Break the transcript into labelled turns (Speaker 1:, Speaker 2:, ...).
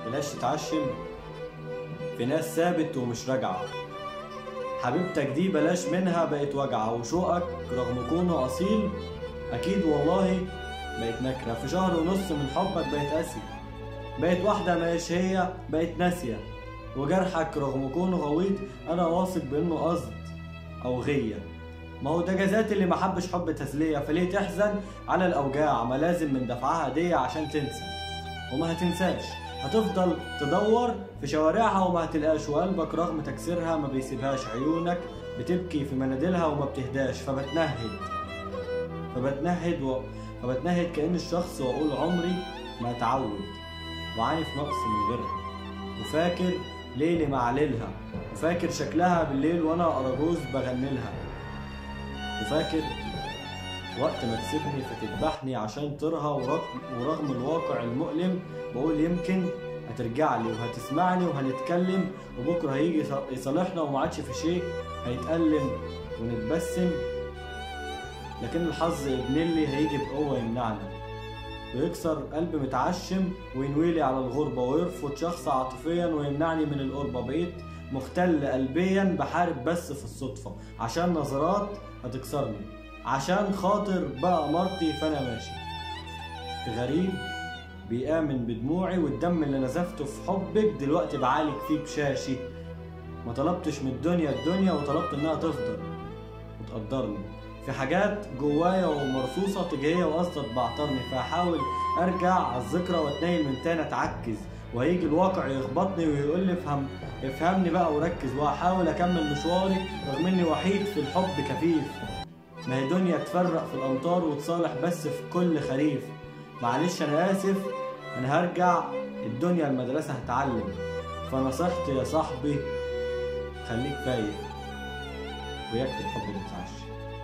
Speaker 1: بلاش تتعشم في ناس ثابت ومش راجعة حبيبتك دي بلاش منها بقت وجعة وشوقك رغم كونه أصيل أكيد والله بقت نكرة في شهر ونص من حبك بقت قاسية بقت واحدة مش هي بقت ناسية وجرحك رغم كونه غويط أنا واثق بإنه قصد أو غية ما هو ده جزات اللي ما حبش حب تسلية فليه تحزن على الأوجاع ما لازم من دفعها هدية عشان تنسى وما هتنساش هتفضل تدور في شوارعها وما هتلقاش وقلبك رغم تكسيرها ما بيسيبهاش عيونك بتبكي في مناديلها وما بتهداش فبتنهد فبتنهد و... فبتنهد كأن الشخص وأقول عمري ما اتعود وعاني في نقص من غيرها وفاكر ليلي مع ليلها وفاكر شكلها بالليل وانا اراجوز بغني لها وفاكر وقت ما تسيبني فتذبحني عشان طرها ورغم, ورغم الواقع المؤلم بقول يمكن هترجع لي وهتسمعني وهنتكلم وبكره هيجي يصالحنا وما عادش في شيء هيتألم ونتبسم لكن الحظ ابن اللي هيجي بقوة يمنعنا ويكسر قلب متعشم وينويلي على الغربة ويرفض شخص عاطفيا ويمنعني من القربة بقيت مختل قلبيا بحارب بس في الصدفة عشان نظرات هتكسرني عشان خاطر بقى مرتي فانا ماشي في غريب بيآمن بدموعي والدم اللي نزفته في حبك دلوقتي بعالج فيه بشاشي ما طلبتش من الدنيا الدنيا وطلبت انها تفضل وتقدرني في حاجات جوايا ومرصوصة تجاهية وقصدت بعطرني فهحاول ارجع على الذكرى واتنيل من تاني اتعكز وهيجي الواقع يخبطني ويقول لي افهم افهمني بقى وركز وهحاول اكمل مشواري رغم اني وحيد في الحب كفيف ما هي دنيا تفرق في الامطار وتصالح بس في كل خريف معلش انا اسف انا هرجع الدنيا المدرسة هتعلم فنصيحتي يا صاحبي خليك فايق ويكفي الحب اللي بتعشي